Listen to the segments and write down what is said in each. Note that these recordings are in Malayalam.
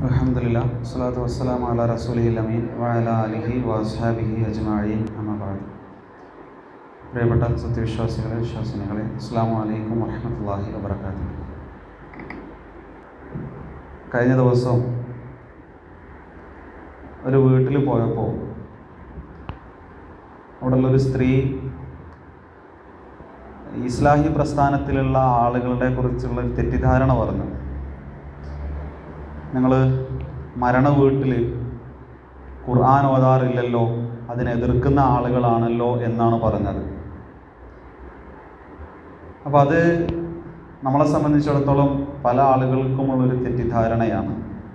അലഹമുല്ല വസ്സലാത്തു വസ്സലാം അല റസൂലിഹിൽ അമീൻ വഅല അലിഹി വസ്ഹാബിഹി അജ്മഈൻ അമ്മബാദ് പ്രിയപ്പെട്ട സത്യവിശ്വാസികളെ വിശ്വാസിനികളെ അസ്സാം വലൈക്കും വറഹമത്തല്ലാഹി വബർക്കാത്തു കഴിഞ്ഞ ദിവസം ഒരു വീട്ടിൽ പോയപ്പോൾ അവിടെയുള്ളൊരു സ്ത്രീ ഇസ്ലാഹി പ്രസ്ഥാനത്തിലുള്ള ആളുകളുടെ കുറിച്ചുള്ള ഒരു തെറ്റിദ്ധാരണ പറഞ്ഞു ഞങ്ങൾ മരണ വീട്ടിൽ ഖുർആൻ ഓതാറില്ലല്ലോ അതിനെ എതിർക്കുന്ന ആളുകളാണല്ലോ എന്നാണ് പറഞ്ഞത് അപ്പോൾ അത് നമ്മളെ സംബന്ധിച്ചിടത്തോളം പല ആളുകൾക്കുമുള്ളൊരു തെറ്റിദ്ധാരണയാണ്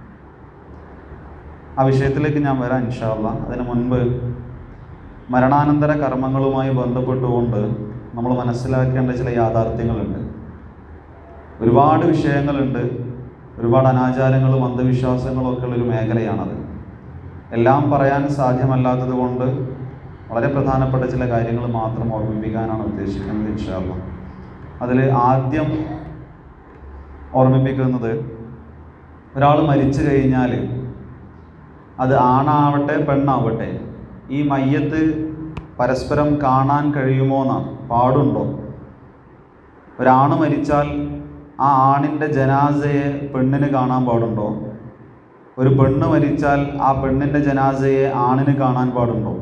ആ വിഷയത്തിലേക്ക് ഞാൻ വരാം ഇൻഷാല്ല അതിന് മുൻപ് മരണാനന്തര കർമ്മങ്ങളുമായി ബന്ധപ്പെട്ടുകൊണ്ട് നമ്മൾ മനസ്സിലാക്കേണ്ട ചില യാഥാർത്ഥ്യങ്ങളുണ്ട് ഒരുപാട് വിഷയങ്ങളുണ്ട് ഒരുപാട് അനാചാരങ്ങളും അന്ധവിശ്വാസങ്ങളും ഒക്കെ ഉള്ളൊരു മേഖലയാണത് എല്ലാം പറയാൻ സാധ്യമല്ലാത്തത് കൊണ്ട് വളരെ പ്രധാനപ്പെട്ട ചില കാര്യങ്ങൾ മാത്രം ഓർമ്മിപ്പിക്കാനാണ് ഉദ്ദേശിക്കുന്നത് ഇൻഷാല്ല അതിൽ ആദ്യം ഓർമ്മിപ്പിക്കുന്നത് ഒരാൾ മരിച്ചു കഴിഞ്ഞാൽ അത് ആണാവട്ടെ പെണ്ണാവട്ടെ ഈ മയ്യത്ത് പരസ്പരം കാണാൻ കഴിയുമോ എന്നാണ് പാടുണ്ടോ ഒരാണ് മരിച്ചാൽ ആ ആണിൻ്റെ ജനാസയെ പെണ്ണിന് കാണാൻ പാടുണ്ടോ ഒരു പെണ്ണ് മരിച്ചാൽ ആ പെണ്ണിൻ്റെ ജനാസയെ ആണിന് കാണാൻ പാടുണ്ടോ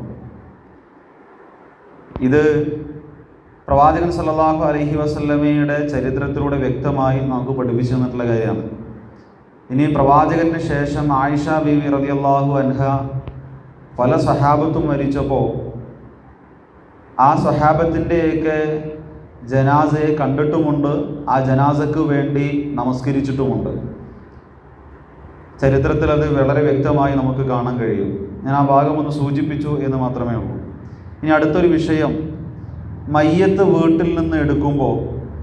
ഇത് പ്രവാചകൻ സല്ലല്ലാഹു അലൈഹി വസല്ലമയുടെ ചരിത്രത്തിലൂടെ വ്യക്തമായി നമുക്ക് പഠിപ്പിച്ചു തന്നിട്ടുള്ള കാര്യമാണ് ഇനി പ്രവാചകന് ശേഷം ആയിഷ ബീവി റളിയല്ലാഹു അൻഹ പല സഹാബത്തും മരിച്ചപ്പോൾ ആ സഹാബത്തിൻ്റെയൊക്കെ ജനാസയെ കണ്ടിട്ടുമുണ്ട് ആ ജനാസക്ക് വേണ്ടി നമസ്കരിച്ചിട്ടുമുണ്ട് ചരിത്രത്തിൽ അത് വളരെ വ്യക്തമായി നമുക്ക് കാണാൻ കഴിയും ഞാൻ ആ ഭാഗം ഒന്ന് സൂചിപ്പിച്ചു എന്ന് മാത്രമേ ഉള്ളൂ ഇനി അടുത്തൊരു വിഷയം മയ്യത്ത് വീട്ടിൽ നിന്ന് എടുക്കുമ്പോൾ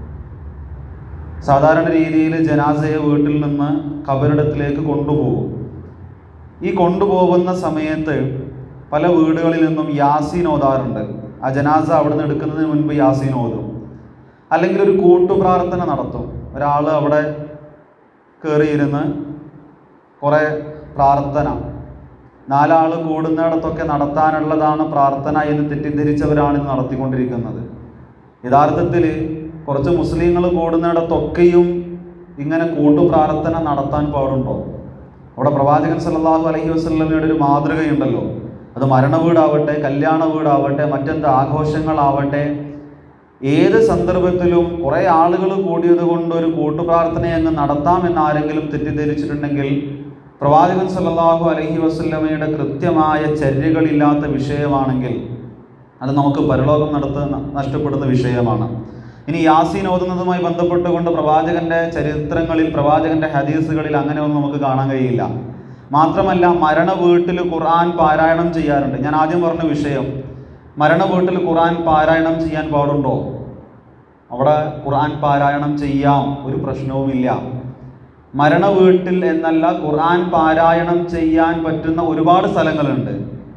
സാധാരണ രീതിയിൽ ജനാസയെ വീട്ടിൽ നിന്ന് കബറിടത്തിലേക്ക് കൊണ്ടുപോകും ഈ കൊണ്ടുപോകുന്ന സമയത്ത് പല വീടുകളിൽ നിന്നും യാസീൻ ഓതാറുണ്ട് ആ ജനാസ അവിടെ നിന്ന് എടുക്കുന്നതിന് മുൻപ് യാസീൻ ഓതും അല്ലെങ്കിൽ ഒരു കൂട്ടുപ്രാർത്ഥന നടത്തും ഒരാൾ അവിടെ കയറിയിരുന്ന് കുറേ പ്രാർത്ഥന നാലാൾ കൂടുന്നിടത്തൊക്കെ നടത്താനുള്ളതാണ് പ്രാർത്ഥന എന്ന് തെറ്റിദ്ധരിച്ചവരാണ് ഇത് നടത്തിക്കൊണ്ടിരിക്കുന്നത് യഥാർത്ഥത്തിൽ കുറച്ച് മുസ്ലിങ്ങൾ കൂടുന്നിടത്തൊക്കെയും ഇങ്ങനെ കൂട്ടുപ്രാർത്ഥന നടത്താൻ പാടുണ്ടോ അവിടെ പ്രവാചകൻ സല്ലല്ലാഹു അലൈഹി വസല്ലമയുടെ ഒരു മാതൃകയുണ്ടല്ലോ അത് മരണ വീടാവട്ടെ കല്യാണ വീടാവട്ടെ മറ്റെന്ത് ആഘോഷങ്ങളാവട്ടെ ഏത് സന്ദർഭത്തിലും കുറേ ആളുകൾ കൂടിയത് കൊണ്ട് ഒരു കൂട്ടുപ്രാർത്ഥന അങ്ങ് നടത്താമെന്ന് ആരെങ്കിലും തെറ്റിദ്ധരിച്ചിട്ടുണ്ടെങ്കിൽ പ്രവാചകൻ സല്ലല്ലാഹു അലൈഹി വസല്ലമയുടെ കൃത്യമായ ചര്യകളില്ലാത്ത വിഷയമാണെങ്കിൽ അത് നമുക്ക് പരലോകം നടത്ത നഷ്ടപ്പെടുന്ന വിഷയമാണ് ഇനി യാസീൻ ഓതുന്നതുമായി ബന്ധപ്പെട്ടുകൊണ്ട് പ്രവാചകന്റെ ചരിത്രങ്ങളിൽ പ്രവാചകന്റെ ഹദീസുകളിൽ അങ്ങനെ ഒന്നും നമുക്ക് കാണാൻ കഴിയില്ല മാത്രമല്ല മരണ വീട്ടിൽ ഖുർആൻ പാരായണം ചെയ്യാറുണ്ട് ഞാൻ ആദ്യം പറഞ്ഞ വിഷയം മരണ വീട്ടിൽ ഖുർആൻ പാരായണം ചെയ്യാൻ പാടുണ്ടോ അവിടെ ഖുർആൻ പാരായണം ചെയ്യാം ഒരു പ്രശ്നവുമില്ല മരണ വീട്ടിൽ എന്നല്ല ഖുർആൻ പാരായണം ചെയ്യാൻ പറ്റുന്ന ഒരുപാട് സ്ഥലങ്ങളുണ്ട്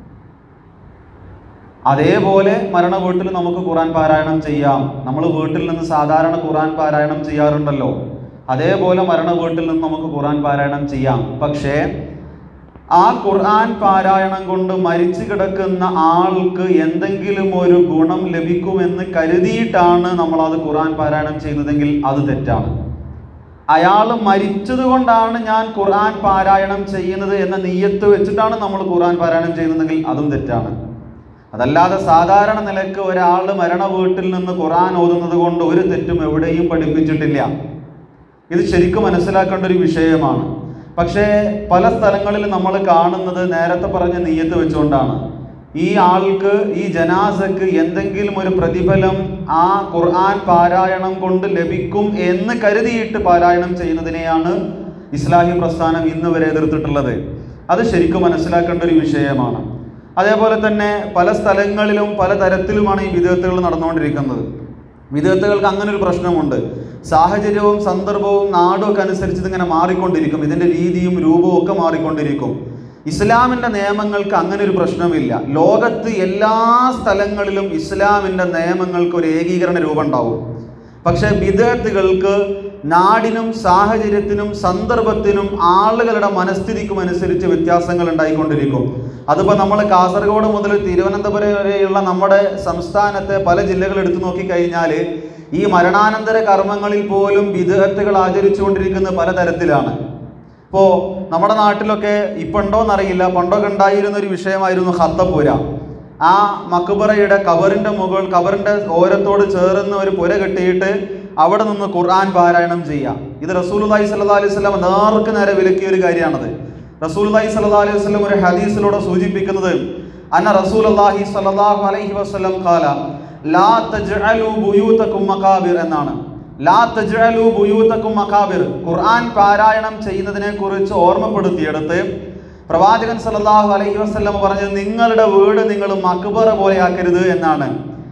അതേപോലെ മരണ വീട്ടിൽ നമുക്ക് ഖുർആൻ പാരായണം ചെയ്യാം നമ്മൾ വീട്ടിൽ നിന്ന് സാധാരണ ഖുർആൻ പാരായണം ചെയ്യാറുണ്ടല്ലോ അതേപോലെ മരണ വീട്ടിൽ നിന്ന് നമുക്ക് ഖുർആൻ പാരായണം ചെയ്യാം പക്ഷേ ആ ഖുർആൻ പാരായണം കൊണ്ട് മരിച്ചു കിടക്കുന്ന ആൾക്ക് എന്തെങ്കിലും ഒരു ഗുണം ലഭിക്കുമെന്ന് കരുതിയിട്ടാണ് നമ്മൾ അത് ഖുർആൻ പാരായണം ചെയ്യുന്നതെങ്കിൽ അത് തെറ്റാണ് അയാൾ മരിച്ചത് കൊണ്ടാണ് ഞാൻ ഖുർആൻ പാരായണം ചെയ്യുന്നത് എന്ന നെയ്യത്ത് വെച്ചിട്ടാണ് നമ്മൾ ഖുർആൻ പാരായണം ചെയ്യുന്നതെങ്കിൽ അതും തെറ്റാണ് അതല്ലാതെ സാധാരണ നിലക്ക് ഒരാൾ മരണ വീട്ടിൽ നിന്ന് ഖുർആൻ ഓതുന്നത് കൊണ്ട് ഒരു തെറ്റും എവിടെയും പഠിപ്പിച്ചിട്ടില്ല ഇത് ശരിക്കും മനസ്സിലാക്കേണ്ട ഒരു വിഷയമാണ് പക്ഷേ പല സ്ഥലങ്ങളിൽ നമ്മൾ കാണുന്നത് നേരത്തെ പറഞ്ഞ നെയ്യത്ത് വെച്ചുകൊണ്ടാണ് ഈ ആൾക്ക് ഈ ജനാസക്ക് എന്തെങ്കിലും ഒരു പ്രതിഫലം ആ ഖുർആൻ പാരായണം കൊണ്ട് ലഭിക്കും എന്ന് കരുതിയിട്ട് പാരായണം ചെയ്യുന്നതിനെയാണ് ഇസ്ലാഹി പ്രസ്ഥാനം ഇന്ന് വരെ എതിർത്തിട്ടുള്ളത് അത് ശരിക്കും മനസ്സിലാക്കേണ്ട ഒരു വിഷയമാണ് അതേപോലെ തന്നെ പല സ്ഥലങ്ങളിലും പല തരത്തിലുമാണ് ഈ വിധേയത്തുകൾ നടന്നുകൊണ്ടിരിക്കുന്നത് വിധേയത്തുകൾക്ക് അങ്ങനെ ഒരു പ്രശ്നമുണ്ട് സാഹചര്യവും സന്ദർഭവും നാടും ഒക്കെ അനുസരിച്ച് ഇതിങ്ങനെ മാറിക്കൊണ്ടിരിക്കും ഇതിൻ്റെ രീതിയും രൂപവും ഒക്കെ മാറിക്കൊണ്ടിരിക്കും ഇസ്ലാമിൻ്റെ നിയമങ്ങൾക്ക് അങ്ങനെ ഒരു പ്രശ്നമില്ല ലോകത്ത് എല്ലാ സ്ഥലങ്ങളിലും ഇസ്ലാമിൻ്റെ നിയമങ്ങൾക്ക് ഒരു ഏകീകരണ രൂപം ഉണ്ടാവും പക്ഷേ വിദേഹത്തുകൾക്ക് നാടിനും സാഹചര്യത്തിനും സന്ദർഭത്തിനും ആളുകളുടെ മനസ്ഥിതിക്കും അനുസരിച്ച് വ്യത്യാസങ്ങൾ ഉണ്ടായിക്കൊണ്ടിരിക്കും അതിപ്പോൾ നമ്മൾ കാസർഗോഡ് മുതൽ തിരുവനന്തപുരം വരെയുള്ള നമ്മുടെ സംസ്ഥാനത്തെ പല ജില്ലകൾ എടുത്തു നോക്കിക്കഴിഞ്ഞാൽ ഈ മരണാനന്തര കർമ്മങ്ങളിൽ പോലും വിദേഹത്തുകൾ ആചരിച്ചുകൊണ്ടിരിക്കുന്ന പലതരത്തിലാണ് ഇപ്പോൾ നമ്മുടെ നാട്ടിലൊക്കെ ഇപ്പം ഉണ്ടോയെന്നറിയില്ല പണ്ടൊക്കെ ഉണ്ടായിരുന്ന ഒരു വിഷയമായിരുന്നു ഹത്തപ്പുര ആ മക്ബറയുടെ കബറിൻ്റെ മുകൾ കബറിൻ്റെ ഓരത്തോട് ചേർന്ന് ഒരു പുര കെട്ടിയിട്ട് അവിടെ നിന്ന് ഖുർആൻ പാരായണം ചെയ്യുക ഇത് റസൂലുല്ലാഹി സ്വല്ലല്ലാഹി അലൈഹി വസല്ലം നേർക്ക് നേരെ വിലക്കിയ ഒരു കാര്യമാണത് റസൂലുല്ലാഹി സ്വല്ലല്ലാഹി അലൈഹി വസല്ലം ഒരു ഹദീസിലൂടെ സൂചിപ്പിക്കുന്നത് അന്ന റസൂലുള്ളാഹി സ്വല്ലല്ലാഹു അലൈഹി വസല്ലം ഖാല ലാ തജ്അലു ബുയൂതകും മഖാബിർ എന്നാണ് ലാ തജ്അലു ബുയൂതകും മഖാബിർ ഖുർആൻ പാരായണം ചെയ്യുന്നതിനെ കുറിച്ച് ഓർമ്മപ്പെടുത്തിയെടുത്ത് പ്രവാചകൻ സല്ലല്ലാഹു അലൈഹി വസല്ലം പറഞ്ഞത് നിങ്ങളുടെ വീട് നിങ്ങൾ മക്ബറ പോലെ ആക്കരുത് എന്നാണ്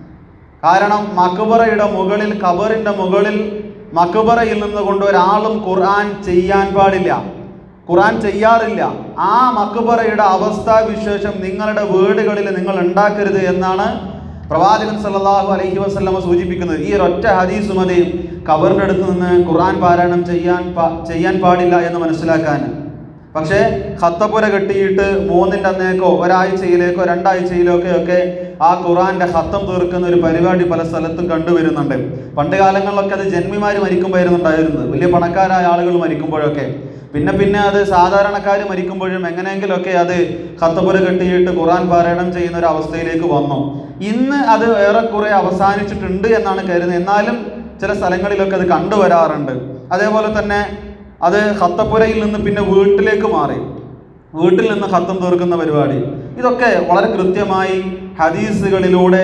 കാരണം മക്ബറയുടെ മുകളിൽ ഖബറിന്റെ മുകളിൽ മക്ബറയിൽ നിന്ന് കൊണ്ട് ഒരാളും ഖുർആൻ ചെയ്യാൻ പാടില്ല ഖുർആൻ ചെയ്യാറില്ല ആ മക്ബറയുടെ അവസ്ഥാവിശേഷം നിങ്ങളുടെ വീടുകളിൽ നിങ്ങൾ ഉണ്ടാക്കരുത് എന്നാണ് പ്രവാചകൻ സല്ലല്ലാഹു അലൈഹി വസല്ലമ സൂചിപ്പിക്കുന്നത് ഈ ഒരൊറ്റ ഹദീസ് മതി ഖബറിൻ്റെ അടുത്ത് നിന്ന് ഖുർആൻ പാരായണം ചെയ്യാൻ പാ- ചെയ്യാൻ പാടില്ല എന്ന് മനസ്സിലാക്കാൻ പക്ഷേ ഹത്തപ്പുര കെട്ടിയിട്ട് മൂന്നിൻ്റെ അന്നേക്കോ ഒരാഴ്ചയിലേക്കോ രണ്ടാഴ്ചയിലേക്കോ ഒക്കെ ആ ഖുറാന്റെ ഹത്തം തീർക്കുന്ന ഒരു പരിപാടി പല സ്ഥലത്തും കണ്ടുവരുന്നുണ്ട് പണ്ട് കാലങ്ങളിലൊക്കെ അത് ജന്മിമാർ മരിക്കുമ്പോഴായിരുന്നു ഉണ്ടായിരുന്നത് വലിയ പണക്കാരായ ആളുകൾ മരിക്കുമ്പോഴൊക്കെ പിന്നെ പിന്നെ അത് സാധാരണക്കാർ മരിക്കുമ്പോഴും എങ്ങനെയെങ്കിലുമൊക്കെ അത് ഹത്തപ്പുര കെട്ടിയിട്ട് ഖുറാൻ പാരായണം ചെയ്യുന്ന ഒരു അവസ്ഥയിലേക്ക് വന്നു ഇന്ന് അത് ഏറെക്കുറെ അവസാനിച്ചിട്ടുണ്ട് എന്നാണ് കരുതുന്നത് എന്നാലും ചില സ്ഥലങ്ങളിലൊക്കെ അത് കണ്ടുവരാറുണ്ട് അതേപോലെ തന്നെ അത് ഹത്തപ്പുരയിൽ നിന്ന് പിന്നെ വീട്ടിലേക്ക് മാറി വീട്ടിൽ നിന്ന് ഹത്തം തീർക്കുന്ന പരിപാടി ഇതൊക്കെ വളരെ കൃത്യമായി ഹദീസുകളിലൂടെ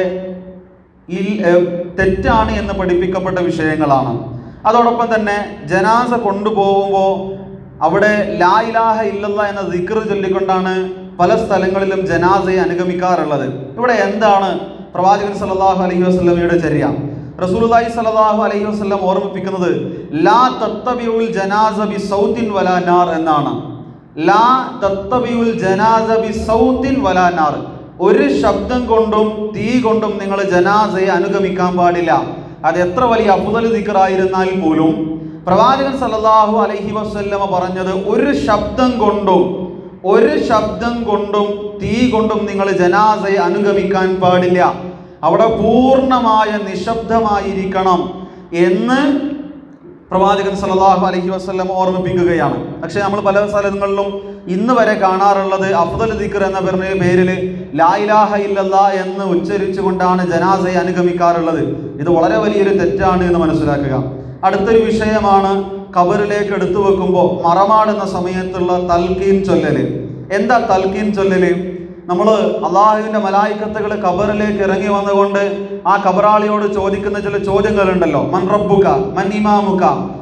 ഇൽ- ഏ, തെറ്റാണ് എന്ന് പഠിപ്പിക്കപ്പെട്ട വിഷയങ്ങളാണ് അതോടൊപ്പം തന്നെ ജനാസ കൊണ്ടുപോകുമ്പോൾ അവിടെ ലാ ഇലാഹ ഇല്ലല്ല എന്ന ദിക്ർ ചൊല്ലിക്കൊണ്ടാണ് പല സ്ഥലങ്ങളിലും ജനാസയെ അനുഗമിക്കാറുള്ളത് ഇവിടെ എന്താണ് പ്രവാചകൻ സല്ലല്ലാഹു അലൈഹി വസല്ലമയുടെ ചര്യ റസൂലുള്ളാഹി സല്ലല്ലാഹു അലൈഹി വസല്ലം ഓർമ്മിപ്പിക്കുന്നത് ലാ തത്തബിഉൽ ജനാസ ബി സൗത്തിൻ വലാ നാർ എന്നാണ് ലാ തത്തബിഉൽ ജനാസ ബി സൗത്തിൻ വലാ നാർ ഒരു ശബ്ദം കൊണ്ടും തീ കൊണ്ടും നിങ്ങൾ ജനാസയെ അനുഗമിക്കാൻ പാടില്ല അത് എത്ര വലിയ അഫുദൽ ദിക്റായിരുന്നാൽ പോലും പ്രവാചകൻ സല്ലല്ലാഹു അലൈഹി വസല്ലമ പറഞ്ഞത് ഒരു ശബ്ദം കൊണ്ടും ഒരു ശബ്ദം കൊണ്ടും തീ കൊണ്ടും നിങ്ങൾ ജനാസയെ അനുഗമിക്കാൻ പാടില്ല അവിടെ പൂർണ്ണമായ നിശബ്ദമായിരിക്കണം എന്ന് പ്രവാചകൻ സല്ലല്ലാഹു അലൈഹി വസല്ലം ഓർമ്മിപ്പിക്കുകയാണ് പക്ഷേ നമ്മൾ പല സ്ഥലങ്ങളിലും ഇന്ന് വരെ കാണാറുള്ളത് അഫ്ദൽ ദിക്ർ എന്ന പറഞ്ഞ പേരിൽ ലാ ഇലാഹ ഇല്ലല്ലാ എന്ന് ഉച്ചരിച്ചുകൊണ്ടാണ് ജനാസയെ അനുഗമിക്കാറുള്ളത് ഇത് വളരെ വലിയൊരു തെറ്റാണ് എന്ന് മനസ്സിലാക്കുക അടുത്തൊരു വിഷയമാണ് ഖബറിലേക്ക് എടുത്തു വെക്കുമ്പോൾ മറമാടുന്ന സമയത്തുള്ള തൽക്കീൻ ചൊല്ലല് എന്താ തൽക്കീൻ ചൊല്ലല് നമ്മൾ അള്ളാഹുവിൻ്റെ മലായിക്കത്തുകൾ ഖബറിലേക്ക് ഇറങ്ങി വന്നുകൊണ്ട് ആ ഖബറാളിയോട് ചോദിക്കുന്ന ചില ചോദ്യങ്ങളുണ്ടല്ലോ മൻ റബ്ബുക മൻ ഇമാമുക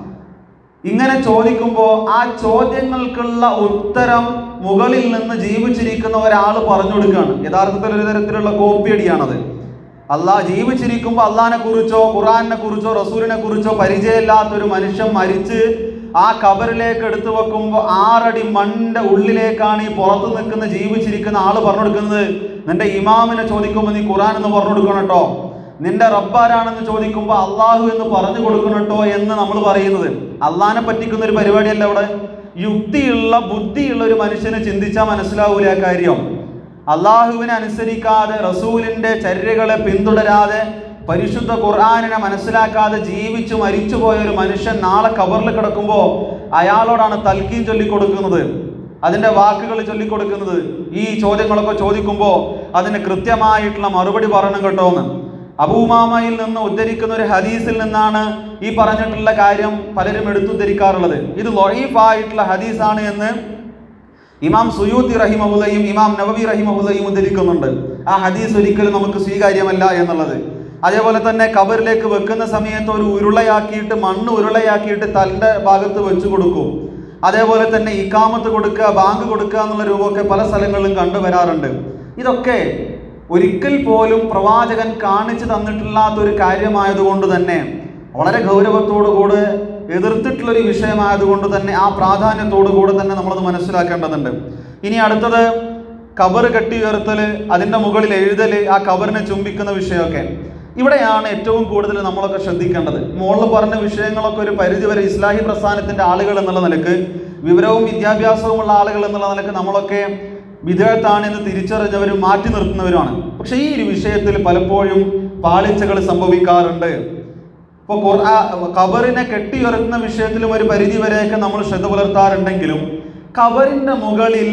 ഇങ്ങനെ ചോദിക്കുമ്പോൾ ആ ചോദ്യങ്ങൾക്കുള്ള ഉത്തരം മുകളിൽ നിന്ന് ജീവിച്ചിരിക്കുന്ന ഒരാൾ പറഞ്ഞു കൊടുക്കുകയാണ് യഥാർത്ഥത്തിൽ ഒരു തരത്തിലുള്ള കോപ്പിയടിയാണത് അള്ളാഹ് ജീവിച്ചിരിക്കുമ്പോൾ അള്ളാഹിനെ കുറിച്ചോ ഖുറാനെ കുറിച്ചോ റസൂലിനെ കുറിച്ചോ പരിചയമില്ലാത്ത ഒരു മനുഷ്യൻ മരിച്ച് ആ കബറിലേക്ക് എടുത്തു വെക്കുമ്പോൾ ആറടി മണ്ണിന്റെ ഉള്ളിലേക്കാണ് ഈ പുറത്ത് നിൽക്കുന്ന ജീവിച്ചിരിക്കുന്ന ആള് പറഞ്ഞു കൊടുക്കുന്നത് നിന്റെ ഇമാമിനെ ചോദിക്കുമ്പോൾ നീ ഖുറാൻ എന്ന് പറഞ്ഞു കൊടുക്കണം കേട്ടോ നിന്റെ റബ്ബാരാണെന്ന് ചോദിക്കുമ്പോൾ അള്ളാഹു എന്ന് പറഞ്ഞു കൊടുക്കണം കേട്ടോ എന്ന് നമ്മൾ പറയുന്നത് അള്ളാഹിനെ പറ്റിക്കുന്ന ഒരു പരിപാടിയല്ല അവിടെ യുക്തിയുള്ള ബുദ്ധിയുള്ള ഒരു മനുഷ്യന് ചിന്തിച്ചാൽ മനസ്സിലാവൂല ആ കാര്യം അള്ളാഹുവിനെ അനുസരിക്കാതെ റസൂലിന്റെ ചര്യകളെ പിന്തുടരാതെ പരിശുദ്ധ ഖുർആാനിനെ മനസ്സിലാക്കാതെ ജീവിച്ചു മരിച്ചു പോയ ഒരു മനുഷ്യൻ നാളെ കബറിൽ കിടക്കുമ്പോൾ അയാളോടാണ് തൽക്കീൻ ചൊല്ലിക്കൊടുക്കുന്നത് അതിൻ്റെ വാക്കുകൾ ചൊല്ലിക്കൊടുക്കുന്നത് ഈ ചോദ്യങ്ങളൊക്കെ ചോദിക്കുമ്പോൾ അതിന് കൃത്യമായിട്ടുള്ള മറുപടി പറയണം കേട്ടോ എന്ന് അബൂമാമയിൽ നിന്ന് ഉദ്ധരിക്കുന്ന ഒരു ഹദീസിൽ നിന്നാണ് ഈ പറഞ്ഞിട്ടുള്ള കാര്യം പലരും എടുത്തുദ്ധരിക്കാറുള്ളത് ഇത് ലൊഹീഫായിട്ടുള്ള ഹദീസാണ് എന്ന് ഇമാം സുയൂത്തി റഹിമഹുലയും ഇമാം നവവി റഹിമഹുലയും ഉദ്ധരിക്കുന്നുണ്ട് ആ ഹദീസ് ഒരിക്കലും നമുക്ക് സ്വീകാര്യമല്ല എന്നുള്ളത് അതേപോലെ തന്നെ കബറിലേക്ക് വെക്കുന്ന സമയത്ത് ഒരു ഉരുളയാക്കിയിട്ട് മണ്ണ് ഉരുളയാക്കിയിട്ട് തലിൻ്റെ ഭാഗത്ത് വെച്ചു കൊടുക്കും അതേപോലെ തന്നെ ഇക്കാമത്ത് കൊടുക്കുക ബാങ്ക് കൊടുക്കുക എന്നുള്ള രൂപമൊക്കെ പല സ്ഥലങ്ങളിലും കണ്ടുവരാറുണ്ട് ഇതൊക്കെ ഒരിക്കൽ പോലും പ്രവാചകൻ കാണിച്ചു തന്നിട്ടില്ലാത്ത ഒരു കാര്യമായതുകൊണ്ട് തന്നെ വളരെ ഗൗരവത്തോടു കൂടെ എതിർത്തിട്ടുള്ളൊരു വിഷയമായതുകൊണ്ട് തന്നെ ആ പ്രാധാന്യത്തോടു കൂടെ തന്നെ നമ്മളത് മനസ്സിലാക്കേണ്ടതുണ്ട് ഇനി അടുത്തത് കബർ കെട്ടി ഉയർത്തൽ അതിൻ്റെ മുകളിൽ എഴുതൽ ആ കബറിനെ ചുംബിക്കുന്ന വിഷയമൊക്കെ ഇവിടെയാണ് ഏറ്റവും കൂടുതൽ നമ്മളൊക്കെ ശ്രദ്ധിക്കേണ്ടത് മുകളിൽ പറഞ്ഞ വിഷയങ്ങളൊക്കെ ഒരു പരിധിവരെ ഇസ്ലാഹി പ്രസ്ഥാനത്തിന്റെ ആളുകൾ എന്നുള്ള നിലക്ക് വിവരവും വിദ്യാഭ്യാസവുമുള്ള ആളുകൾ എന്നുള്ള നിലക്ക് നമ്മളൊക്കെ വിധേയത്താണ് എന്ന് തിരിച്ചറിഞ്ഞവരും മാറ്റി നിർത്തുന്നവരുമാണ് പക്ഷേ ഈ ഒരു വിഷയത്തിൽ പലപ്പോഴും പാളിച്ചകൾ സംഭവിക്കാറുണ്ട് ഇപ്പോൾ ഖുർആ ഖബറിനെ കെട്ടിയുയർത്തുന്ന വിഷയത്തിലും ഒരു പരിധി വരെയൊക്കെ നമ്മൾ ശ്രദ്ധ പുലർത്താറുണ്ടെങ്കിലും ഖബറിന്റെ മുകളിൽ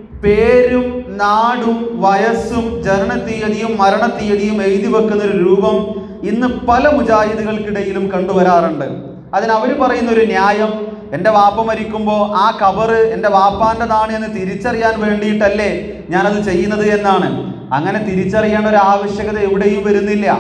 പേരും നാടും വയസ്സും ജനനത്തീയതിയും മരണത്തീയതിയും എഴുതി വെക്കുന്ന ഒരു രൂപം ഇന്ന് പല മുജാഹിദുകൾക്കിടയിലും കണ്ടുവരാറുണ്ട് അതിന് അവർ പറയുന്ന ഒരു ന്യായം എൻ്റെ വാപ്പ മരിക്കുമ്പോൾ ആ കബറ് എൻ്റെ വാപ്പാൻ്റെതാണ് എന്ന് തിരിച്ചറിയാൻ വേണ്ടിയിട്ടല്ലേ ഞാനത് ചെയ്യുന്നത് എന്നാണ് അങ്ങനെ തിരിച്ചറിയേണ്ട ഒരു ആവശ്യകത എവിടെയും വരുന്നില്ല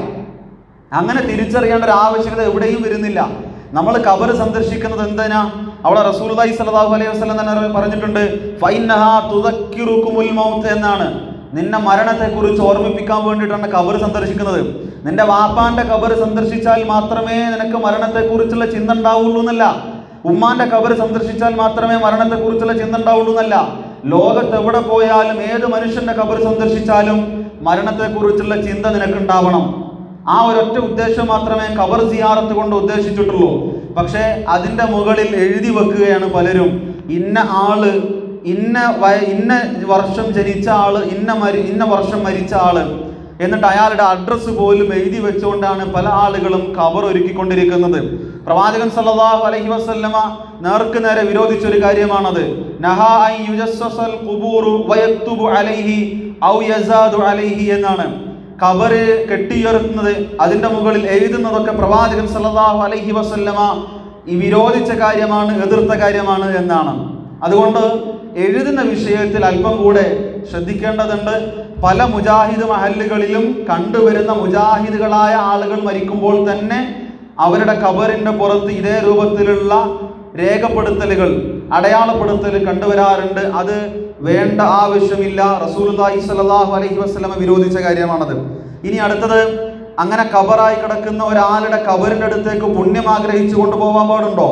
അങ്ങനെ തിരിച്ചറിയേണ്ട ഒരു ആവശ്യകത എവിടെയും വരുന്നില്ല നമ്മൾ കബർ സന്ദർശിക്കുന്നത് എന്തിനാ അവിടെ റസൂലുള്ളാഹി സ്വല്ലല്ലാഹു അലൈഹി വസല്ലം തന്നെ പറഞ്ഞിട്ടുണ്ട് ഫൈനഹാ തുദക്കിറുകുമുൽ മൗത്ത് എന്നാണ് നിന്നെ മരണത്തെക്കുറിച്ച് ഓർമ്മിപ്പിക്കാൻ വേണ്ടിയിട്ടാണ് കബർ സന്ദർശിക്കുന്നത് നിന്റെ വാപ്പാന്റെ കബർ സന്ദർശിച്ചാൽ മാത്രമേ നിനക്ക് മരണത്തെക്കുറിച്ചുള്ള ചിന്ത ഉണ്ടാവുള്ളൂ എന്നല്ല ഉമ്മാന്റെ കബർ സന്ദർശിച്ചാൽ മാത്രമേ മരണത്തെക്കുറിച്ചുള്ള ചിന്ത ഉണ്ടാവുള്ളൂ എന്നല്ല ലോകത്ത് എവിടെ പോയാലും ഏത് മനുഷ്യന്റെ കബർ സന്ദർശിച്ചാലും മരണത്തെക്കുറിച്ചുള്ള ചിന്ത നിനക്കുണ്ടാവണം ആ ഒരൊറ്റ ഉദ്ദേശം മാത്രമേ കബർ സിയാറത്ത് കൊണ്ട് ഉദ്ദേശിച്ചിട്ടുള്ളൂ പക്ഷേ അതിൻ്റെ മുകളിൽ എഴുതി വെക്കുകയാണ് പലരും ഇന്ന ആള് ഇന്ന വയ ഇന്ന വർഷം ജനിച്ച ആള് ഇന്ന മരി ഇന്ന വർഷം മരിച്ച ആള് എന്നിട്ട് അയാളുടെ അഡ്രസ്സ് പോലും എഴുതി വെച്ചുകൊണ്ടാണ് പല ആളുകളും കബർ ഒരുക്കിക്കൊണ്ടിരിക്കുന്നത് പ്രവാചകൻ സല്ലല്ലാഹു അലൈഹി വസല്ലമ നേർക്ക് നേരെ വിരോധിച്ച ഒരു കാര്യമാണത് നഹാ അൻ യുജസ്സസൽ ഖുബൂറു വയക്തുബു അലൈഹി ഔ യസാദു അലൈഹി എന്നാണ് കബറ് കെട്ടിയുയർത്തുന്നത് അതിന്റെ മുകളിൽ എഴുതുന്നതൊക്കെ പ്രവാചകൻ സല്ലല്ലാഹു അലൈഹി വസല്ലമ ഈ വിരോധിച്ച കാര്യമാണ് എതിർത്ത കാര്യമാണ് എന്നാണ് അതുകൊണ്ട് എഴുതുന്ന വിഷയത്തിൽ അല്പം കൂടെ ശ്രദ്ധിക്കേണ്ടതുണ്ട് പല മുജാഹിദ് മഹല്ലുകളിലും കണ്ടുവരുന്ന മുജാഹിദുകളായ ആളുകൾ മരിക്കുമ്പോൾ തന്നെ അവരുടെ കബറിന്റെ പുറത്ത് ഇതേ രൂപത്തിലുള്ള രേഖപ്പെടുത്തലുകൾ അടയാളപ്പെടുത്തൽ കണ്ടുവരാറുണ്ട് അത് വേണ്ട ആവശ്യമില്ല റസൂലുള്ളാഹി സ്വല്ലല്ലാഹു അലൈഹി വസല്ലമ വിരോധിച്ച കാര്യമാണത് ഇനി അടുത്തത് അങ്ങനെ കബറായി കിടക്കുന്ന ഒരാളുടെ കബറിന്റെ അടുത്തേക്ക് പുണ്യം ആഗ്രഹിച്ചു കൊണ്ടുപോകാൻ പാടുണ്ടോ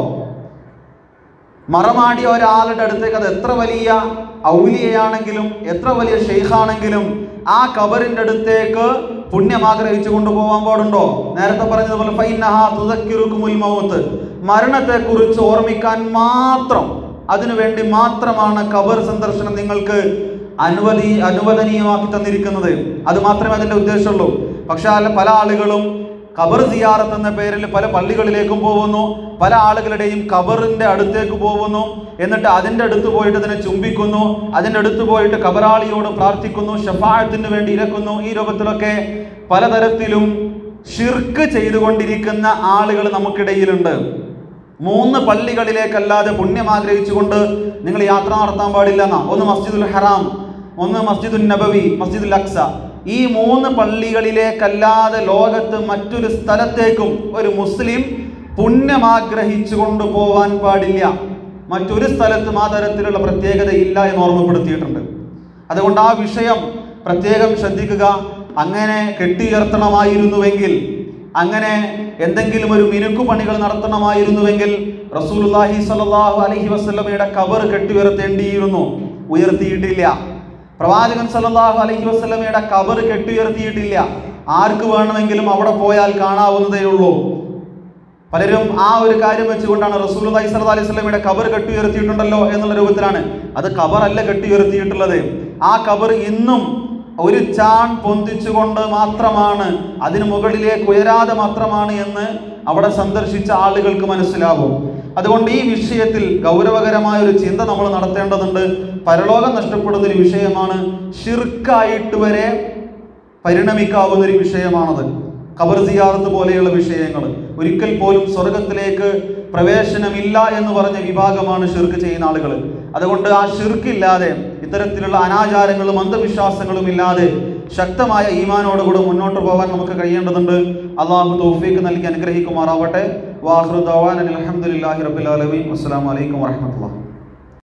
മറമാടിയ ഒരാളുടെ അടുത്തേക്ക് അത് എത്ര വലിയ ഔലിയയാണെങ്കിലും എത്ര വലിയ ഷെയ്ഖാണെങ്കിലും ആ കബറിന്റെ അടുത്തേക്ക് പുണ്യം ആഗ്രഹിച്ചു കൊണ്ടുപോകാൻ പാടുണ്ടോ നേരത്തെ പറഞ്ഞതുപോലെ ഫൈനഹാ തുദക്കിറുക്കുമുൽ മൗത്ത് മരണത്തെക്കുറിച്ച് ഓർമ്മിക്കാൻ മാത്രം അതിനുവേണ്ടി മാത്രമാണ് കബർ സന്ദർശനം നിങ്ങൾക്ക് അനുവദി അനുവദനീയമാക്കി തന്നിരിക്കുന്നത് അത് മാത്രമേ അതിന്റെ ഉദ്ദേശമുള്ളൂ പക്ഷെ അല്ല പല ആളുകളും ഖബർ സിയാറത്ത് എന്ന പേരിൽ പല പള്ളികളിലേക്കും പോകുന്നു പല ആളുകളുടെയും ഖബറിന്റെ അടുത്തേക്ക് പോകുന്നു എന്നിട്ട് അതിന്റെ അടുത്ത് പോയിട്ട് അതിനെ ചുംബിക്കുന്നു അതിന്റെ അടുത്ത് പോയിട്ട് ഖബറാളിയോട് പ്രാർത്ഥിക്കുന്നു ഷഫായത്തിന് വേണ്ടി ഇരക്കുന്നു ഈ രൂപത്തിലൊക്കെ പലതരത്തിലും ഷിർക്ക് ചെയ്തുകൊണ്ടിരിക്കുന്ന ആളുകൾ നമുക്കിടയിലുണ്ട് മൂന്ന് പള്ളികളിലേക്കല്ലാതെ പുണ്യം ആഗ്രഹിച്ചുകൊണ്ട് നിങ്ങൾ യാത്ര നടത്താൻ പാടില്ല എന്നാ ഒന്ന് മസ്ജിദുൽ ഹറാം ഒന്ന് മസ്ജിദുൽ നബവി മസ്ജിദുൽ അക്സ ഈ മൂന്ന് പള്ളികളിലേക്കല്ലാതെ ലോകത്ത് മറ്റൊരു സ്ഥലത്തേക്കും ഒരു മുസ്ലിം പുണ്യം ആഗ്രഹിച്ചുകൊണ്ട് പോവാൻ പാടില്ല മറ്റൊരു സ്ഥലത്തും ആ തരത്തിലുള്ള പ്രത്യേകതയില്ല എന്ന് ഓർമ്മപ്പെടുത്തിയിട്ടുണ്ട് അതുകൊണ്ട് ആ വിഷയം പ്രത്യേകം ശ്രദ്ധിക്കുക അങ്ങനെ കെട്ടിയുയർത്തണമായിരുന്നുവെങ്കിൽ അങ്ങനെ എന്തെങ്കിലും ഒരു മിനുക്കു പണികൾ നടത്തണമായിരുന്നുവെങ്കിൽ റസൂലുള്ളാഹി സ്വല്ലല്ലാഹു അലൈഹി വസല്ലമയുടെ കബർ കെട്ടിയുയർത്തേണ്ടിയിരുന്നു ഉയർത്തിയിട്ടില്ല പ്രവാചകൻ സല്ലല്ലാഹു അലൈഹി വസല്ലമയുടെ കബർ കെട്ടിയുയർത്തിയിട്ടില്ല ആർക്ക് വേണമെങ്കിലും അവിടെ പോയാൽ കാണാവുന്നതേ ഉള്ളൂ പലരും ആ ഒരു കാര്യം വെച്ചുകൊണ്ടാണ് റസൂലുള്ളാഹി സ്വല്ലല്ലാഹു അലൈഹി വസല്ലമയുടെ കബർ കെട്ടിയുയർത്തിയിട്ടുണ്ടല്ലോ എന്നുള്ള രൂപത്തിലാണ് അത് കബറല്ല കെട്ടിയുയർത്തിയിട്ടുള്ളത് ആ കബർ ഇന്നും ഒരു ചാൺ പൊന്തിച്ചുകൊണ്ട് മാത്രമാണ് അതിന് മുകളിലേക്ക് ഉയരാതെ മാത്രമാണ് എന്ന് അവിടെ സന്ദർശിച്ച ആളുകൾക്ക് മനസ്സിലാവും അതുകൊണ്ട് ഈ വിഷയത്തിൽ ഗൗരവകരമായ ഒരു ചിന്ത നമ്മൾ നടത്തേണ്ടതുണ്ട് പരലോകം നഷ്ടപ്പെടുന്ന ഒരു വിഷയമാണ് ഷിർക്കായിട്ട് വരെ പരിണമിക്കാവുന്ന ഒരു വിഷയമാണത് ഖബർ സിയാറത്ത് പോലെയുള്ള വിഷയങ്ങൾ ഒരിക്കൽ പോലും സ്വർഗത്തിലേക്ക് പ്രവേശനമില്ല എന്ന് പറഞ്ഞ വിഭാഗമാണ് ഷിർക്ക് ചെയ്യുന്ന ആളുകൾ അതുകൊണ്ട് ആ ഷിർക്കില്ലാതെ ഇത്തരത്തിലുള്ള അനാചാരങ്ങളും അന്ധവിശ്വാസങ്ങളും ഇല്ലാതെ ശക്തമായ ഈമാനോടുകൂടെ മുന്നോട്ട് പോകാൻ നമുക്ക് കഴിയേണ്ടതുണ്ട് അള്ളാഹു തൗഫീഖ് നൽകി അനുഗ്രഹിക്കുമാറാവട്ടെ വാഹൃദാൻ അലഹമുല്ലാഹി റബുലാലമീൻ അസ്സാം വലൈക്കും വാഹമത്തുള്ള